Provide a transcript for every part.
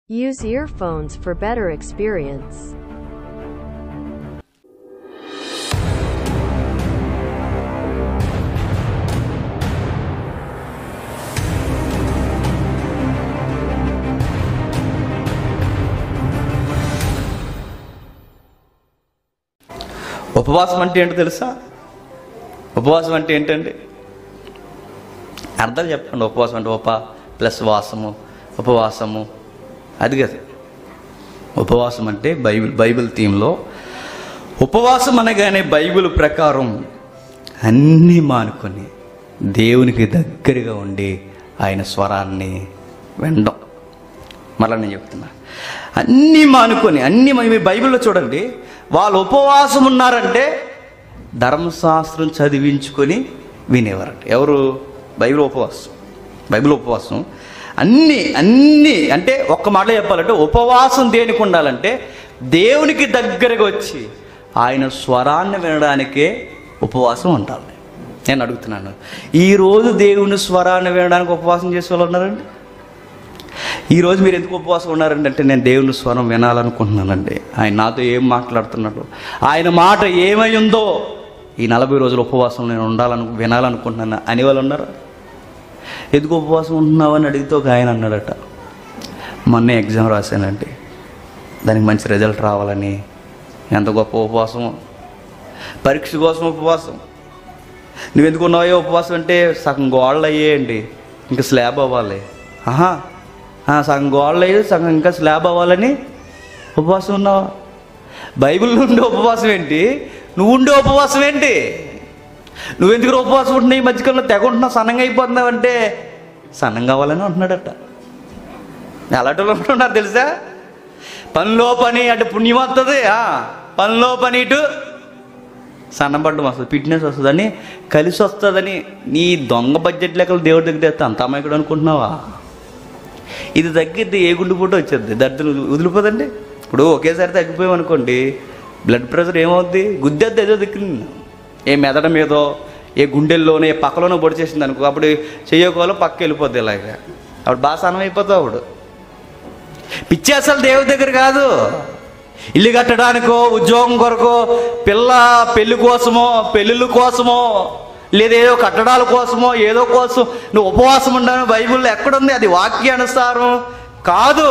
Use earphones for better experience. ఉపవాసం అంటే ఏంటో తెలుసా ఉపవాసం అంటే ఏంటండి అర్థం చెప్పండి ఉపవాసం అంటే ఉప ప్లస్ వాసము ఉపవాసము అది కదా ఉపవాసం అంటే బైబిల్ బైబిల్ థీమ్లో ఉపవాసం అనగానే బైబిల్ ప్రకారం అన్నీ మానుకొని దేవునికి దగ్గరగా ఉండి ఆయన స్వరాన్ని వినడం మరలా నేను చెప్తున్నా అన్నీ మానుకొని అన్నీ మన- మీ బైబిల్లో చూడండి వాళ్ళు ఉపవాసం ఉన్నారంటే ధర్మశాస్త్రం చదివించుకొని వినేవారంట ఎవరు బైబిల్ ఉపవాసం బైబిల్ ఉపవాసం అన్నీ అన్నీ అంటే ఒక్క మాటలో చెప్పాలంటే ఉపవాసం దేనికి ఉండాలంటే దేవునికి దగ్గరగా వచ్చి ఆయన స్వరాన్ని వినడానికే ఉపవాసం ఉండాలి నేను అడుగుతున్నాను ఈరోజు దేవుని స్వరాన్ని వినడానికి ఉపవాసం చేసే వాళ్ళు ఉన్నారండి ఈరోజు మీరు ఎందుకు ఉపవాసం ఉన్నారండి అంటే నేను దేవుని స్వరం వినాలనుకుంటున్నానండి ఆయన నాతో ఏం మాట్లాడుతున్నాడు ఆయన మాట ఏమై ఉందో ఈ నలభై రోజుల ఉపవాసం నేను ఉండాలను వినాలనుకుంటున్నాను అని వాళ్ళు ఉన్నారు ఎందుకు ఉపవాసం ఉంటున్నావు అని అడిగితే ఒక ఆయన అన్నాడట మొన్నే ఎగ్జామ్ రాశానండి దానికి మంచి రిజల్ట్ రావాలని ఎంత గొప్ప ఉపవాసం పరీక్ష కోసం ఉపవాసం నువ్వు ఎందుకు ఉన్నావో ఉపవాసం అంటే సగం గోళ్ళు అయ్యేయండి ఇంకా స్లాబ్ అవ్వాలి ఆహా ఆ, సగం గోళ్ళు అయ్యి సగం ఇంకా స్లాబ్ అవ్వాలని ఉపవాసం ఉన్నావా బైబిల్లో ఉండే ఉపవాసం ఏంటి నువ్వు ఉండే ఉపవాసం ఏంటి నువ్వెందుకు ఉపవాసం ఉంటున్నావు ఈ మధ్యకాలంలో తెగ ఉంటున్నావు సన్నంగా అయిపోతున్నావు అంటే సన్నంగా అవ్వాలని ఉంటున్నాడట ఎలాంటి వాళ్ళు ఉంటున్నారు తెలుసా పనిలో పని అంటే పుణ్యం వస్తుంది ఆ, పనిలో పని ఇటు సన్నబడ్డం వస్తుంది ఫిట్నెస్ వస్తుందని కలిసి వస్తుందని నీ దొంగ బడ్జెట్ లెక్కలు దేవుడి దగ్గర తెస్తే అంత అమాయకుడు అనుకుంటున్నావా ఇది తగ్గిద్ది ఏ గుండు పూట వచ్చేది దర్శనం వదిలిపోదండి ఇప్పుడు ఒకేసారి తగ్గిపోయాం అనుకోండి బ్లడ్ ప్రెషర్ ఏమవుద్ది గుద్దేద్ది ఏదో దిక్కు ఏ మెదడ మీదో ఏ గుండెల్లోనో ఏ పక్కలోనో పొడి చేసింది అనుకో అప్పుడు చెయ్యకోలో పక్క వెళ్ళిపోద్ది ఇలాగ అప్పుడు బాగా సన్నం అయిపోతావు అప్పుడు పిచ్చి అసలు దేవుడి దగ్గర కాదు ఇల్లు కట్టడానికో ఉద్యోగం కొరకో పిల్ల పెళ్లి కోసమో పెళ్ళిళ్ళ కోసమో లేదా ఏదో కట్టడాల కోసమో ఏదో కోసం నువ్వు ఉపవాసం ఉండాలని బైబిల్లో ఎక్కడుంది అది వాక్యానుసారం కాదు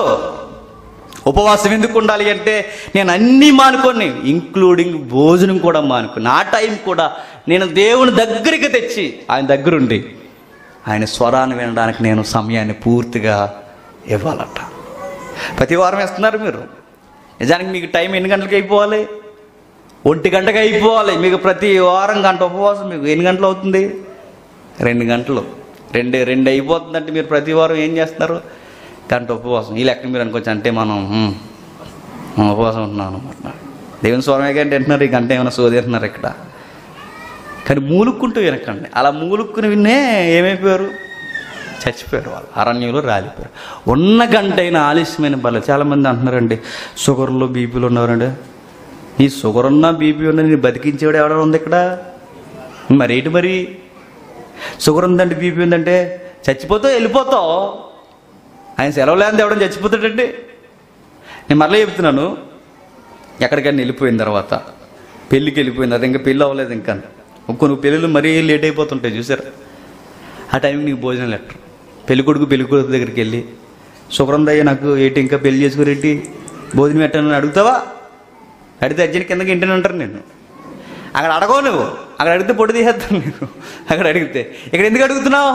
ఉపవాసం ఎందుకు ఉండాలి అంటే నేను అన్నీ మానుకొని ఇంక్లూడింగ్ భోజనం కూడా మానుకుని ఆ టైం కూడా నేను దేవుని దగ్గరికి తెచ్చి ఆయన దగ్గరుండి ఆయన స్వరాన్ని వినడానికి నేను సమయాన్ని పూర్తిగా ఇవ్వాలట ప్రతి వారం ఇస్తున్నారు మీరు నిజానికి మీకు టైం ఎన్ని గంటలకు అయిపోవాలి ఒంటి గంటకి అయిపోవాలి మీకు ప్రతి వారం గంట ఉపవాసం మీకు ఎన్ని గంటలు అవుతుంది రెండు గంటలు రెండు రెండు అయిపోతుందంటే మీరు ప్రతి వారం ఏం చేస్తున్నారు గంట ఉపవాసం ఈ లెక్క మీరు అనుకోవచ్చు అంటే మనం "ఉమ్, మనం ఉపవాసం ఉంటున్నాం అనమాట దేవుని స్వరమే కంటే వింటున్నారు ఈ గంట ఏమైనా సోదేస్తున్నారు ఇక్కడ కానీ మూలుక్కుంటూ వినకండి అలా మూలుక్కుని విన్నే ఏమైపోయారు చచ్చిపోయారు వాళ్ళు అరణ్యంలో రాలిపోయారు ఉన్న గంటైన ఆలస్యమైన బల చాలామంది అంటున్నారండి షుగర్లో బీపీలు ఉన్నవారండి ఈ షుగర్ ఉన్న బీపీ ఉన్న నేను బతికించేవాడు ఎవడో ఉంది ఇక్కడ మరి ఏంటి మరి షుగర్ ఉందండి బీపీ ఉందంటే చచ్చిపోతావు వెళ్ళిపోతావు ఆయన సెలవు లేని ఎవడని చచ్చిపోతాడండి నేను మరలా చెప్తున్నాను ఎక్కడికైనా వెళ్ళిపోయిన తర్వాత పెళ్ళికి వెళ్ళిపోయింది అది ఇంకా పెళ్ళి అవ్వలేదు ఇంకా కొన్ని పెళ్ళిళ్ళు మరీ లేట్ అయిపోతుంటాయి చూసారు ఆ టైంకి నీకు భోజనం లెటర్ పెళ్లి కొడుకు పెళ్లి కొడుకు దగ్గరికి వెళ్ళి శుక్రందయ్య నాకు ఏంటి ఇంకా పెళ్లి చేసుకునేటి భోజనం పెట్టానని అడుగుతావా అడిగితే అర్జెంట్ కిందకి ఇంటిని అంటారు నేను అక్కడ అడగవు నువ్వు అక్కడ అడిగితే పొడి తీసేస్తాను నేను అక్కడ అడిగితే ఇక్కడ ఎందుకు అడుగుతున్నావు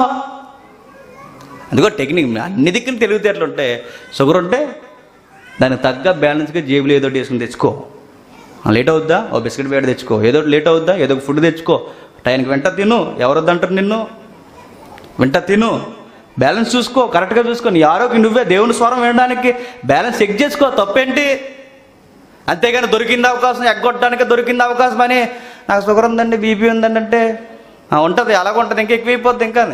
అందుకో టెక్నిక్ అన్ని దిక్కున తెలివితేటలు ఉంటాయి షుగర్ ఉంటే దానికి తగ్గ బ్యాలెన్స్గా జేబులో ఏదో ఒకటి వేసుకుని తెచ్చుకో ఆ, లేట్ అవుద్దా ఓ బిస్కెట్ బ్యాడ్ తెచ్చుకో ఏదో ఒకటి లేట్ అవుద్దా ఏదో ఒక ఫుడ్ తెచ్చుకో టైంకి వెంట తిను ఎవరు వద్దంటారు నిన్ను వెంట తిను బ్యాలెన్స్ చూసుకో కరెక్ట్గా చూసుకో నీ ఆరోగ్యం నువ్వే దేవుని స్వరం వినడానికి బ్యాలెన్స్ చెక్ చేసుకో తప్పేంటి అంతేగాని దొరికింది అవకాశం ఎగ్గొట్టడానికి దొరికింది అవకాశం అని నాకు షుగర్ ఉందండి బీపీ ఉందండి అంటే "ఆ, ఉంటుంది అలాగ ఉంటుంది ఇంకా ఎక్కువైపోద్ది ఇంకా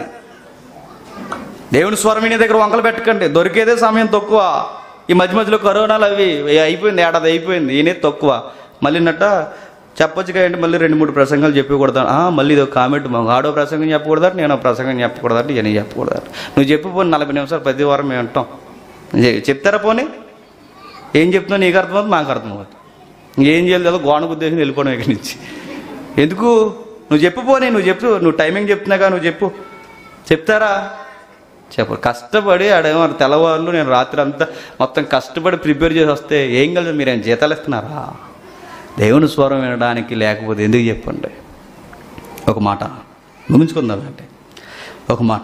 దేవుని స్వరం వినే దగ్గర వంకలు పెట్టకండి దొరికేదే సమయం తక్కువ ఈ మధ్య మధ్యలో కరోనాలు అవి అయిపోయింది ఏడాది అయిపోయింది ఈయనే తక్కువ మళ్ళీ నట్ట చెప్పొచ్చు కదండి మళ్ళీ రెండు మూడు ప్రసంగాలు చెప్పకూడదు ఆ, మళ్ళీ ఇది ఒక కామెంట్ మా ఆడో ప్రసంగం చెప్పకూడదు నేను ఒక ప్రసంగం చెప్పకూడదు ఈయన చెప్పకూడదు నువ్వు చెప్పిపోయిన నలభై నిమిషాలు ప్రతి వారం మేము వింటాం చె- చెప్తారా పోనీ ఏం చెప్తున్నావు నీకు అర్థమవుతుంది మాకు అర్థమవుతుంది ఇంకేం చేయలేదు గోడ ఉద్దేశం వెళ్ళిపోవడం ఇక్కడి నుంచి ఎందుకు నువ్వు చెప్పు పోనీ నువ్వు చెప్పు నువ్వు టైమింగ్ చెప్తున్నాగా నువ్వు చెప్పు చెప్తారా చెప్పు కష్టపడి ఆడేమో తెల్లవారులు నేను రాత్రి అంతా మొత్తం కష్టపడి ప్రిపేర్ చేసి వస్తే ఏం కలిసి మీరు ఏం జీతాలు ఇస్తున్నారా దేవుని స్వరం వినడానికి లేకపోతే ఎందుకు చెప్పండి ఒక మాట ముగించుకుందాం అంటే ఒక మాట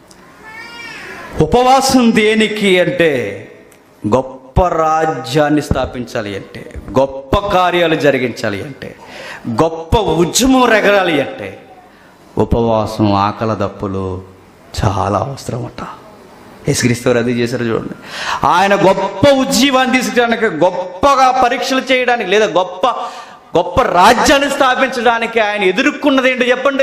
ఉపవాసం దేనికి అంటే గొప్ప రాజ్యాన్ని స్థాపించాలి అంటే గొప్ప కార్యాలు జరిగించాలి అంటే గొప్ప ఉద్యమం రెగరాలి అంటే ఉపవాసం ఆకల దప్పులు చాలా అవసరం అట యేసుక్రీస్తు వారు అది చేశారు చూడండి ఆయన గొప్ప ఉజ్జీవాన్ని తీసుకురావడానికి గొప్పగా పరీక్షలు చేయడానికి లేదా గొప్ప గొప్ప రాజ్యాన్ని స్థాపించడానికి ఆయన ఎదుర్కొన్నది ఏంటో చెప్పండి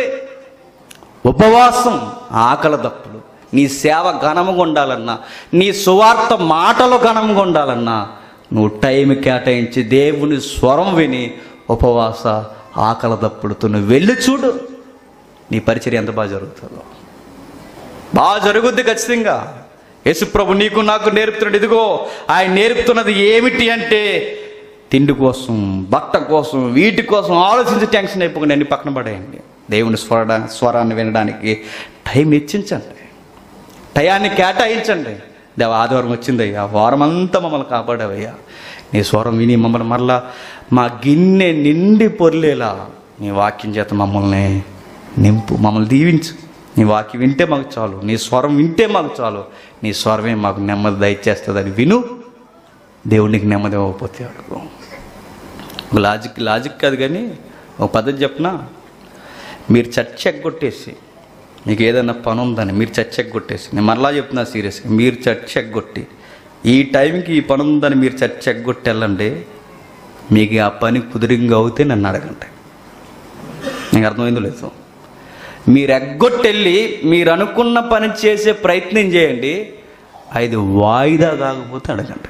ఉపవాసం ఆకలి దప్పులు నీ సేవ ఘనముగా ఉండాలన్నా నీ సువార్త మాటలు ఘనముగా ఉండాలన్నా నువ్వు టైం కేటాయించి దేవుని స్వరం విని ఉపవాస ఆకలి దప్పులతో నువ్వు వెళ్ళి చూడు నీ పరిచర్య ఎంత బాగా జరుగుతుందో బాగా జరుగుద్ది ఖచ్చితంగా యేసుప్రభు నీకు నాకు నేర్పుతున్నాడు ఇదిగో ఆయన నేర్పుతున్నది ఏమిటి అంటే తిండి కోసం బట్ట కోసం వీటి కోసం ఆలోచించి టెన్షన్ అయిపోకుండా అన్ని పక్కన పడేయండి దేవుని స్వర స్వరాన్ని వినడానికి టైం ఇచ్చించండి టయాన్ని కేటాయించండి దేవ ఆదివారం వచ్చిందయ్యా వారం అంతా మమ్మల్ని కాపాడావయ్యా నీ స్వరం విని మమ్మల్ని మరలా మా గిన్నె నిండి పొర్లేలా నీ వాక్యం చేత మమ్మల్ని నింపు మమ్మల్ని దీవించు నీ వాక్యం వింటే మాకు చాలు నీ స్వరం వింటే మాకు చాలు నీ స్వరమే మాకు నెమ్మది దయచేస్తుందని విను దేవునికి నెమ్మది ఇవ్వకపోతే అడుగు ఒక లాజిక్ లాజిక్ కాదు కానీ ఒక పద్ధతి చెప్పనా మీరు చర్చ ఎగ్గొట్టేసి మీకు ఏదైనా పని ఉందని మీరు చర్చ ఎగ్గొట్టేసి నేను మరలా చెప్తున్నా సీరియస్గా మీరు చర్చ ఎగ్గొట్టి ఈ టైంకి ఈ పని ఉందని మీరు చర్చ ఎగ్గొట్టి వెళ్ళండి మీకు ఆ పని కుదిరింగా అవుతే నన్ను అడగండి నీకు అర్థమైందో లేదు మీరు ఎగ్గొట్టెళ్ళి మీరు అనుకున్న పని చేసే ప్రయత్నం చేయండి అది వాయిదా కాకపోతే అడగండి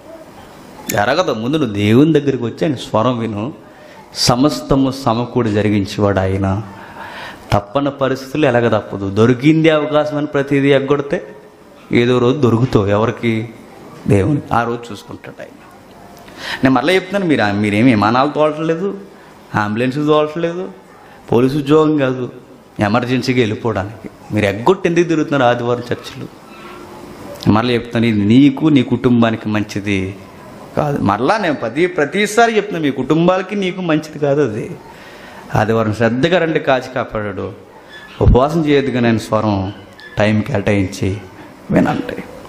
జరగదు ముందు నువ్వు దేవుని దగ్గరికి వచ్చి ఆయన స్వరం విను సమస్తము సమకూడి జరిగించేవాడు ఆయన తప్పని పరిస్థితులు ఎలాగ తప్పదు దొరికింది అవకాశం అని ప్రతిదీ ఎగ్గొడితే ఏదో రోజు దొరుకుతావు ఎవరికి దేవుని ఆ రోజు చూసుకుంటాడు ఆయన నేను మళ్ళీ చెప్తున్నాను మీరు మీరేమి విమానాలు తోలట్లేదు అంబులెన్స్ తోలట్లేదు పోలీసు ఉద్యోగం కాదు ఎమర్జెన్సీగా వెళ్ళిపోవడానికి మీరు ఎగ్గొట్టి ఎందుకు తిరుగుతున్నారు ఆదివారం చర్చిలు మరలా చెప్తాను ఇది నీకు నీ కుటుంబానికి మంచిది కాదు మరలా నేను ప్రతి ప్రతిసారి చెప్తున్నా మీ కుటుంబాలకి నీకు మంచిది కాదు అది ఆదివారం శ్రద్ధగా రండి కాచి కాపాడాడు ఉపవాసం చేయొద్దుగా నేను స్వరం టైం కేటాయించి వినండి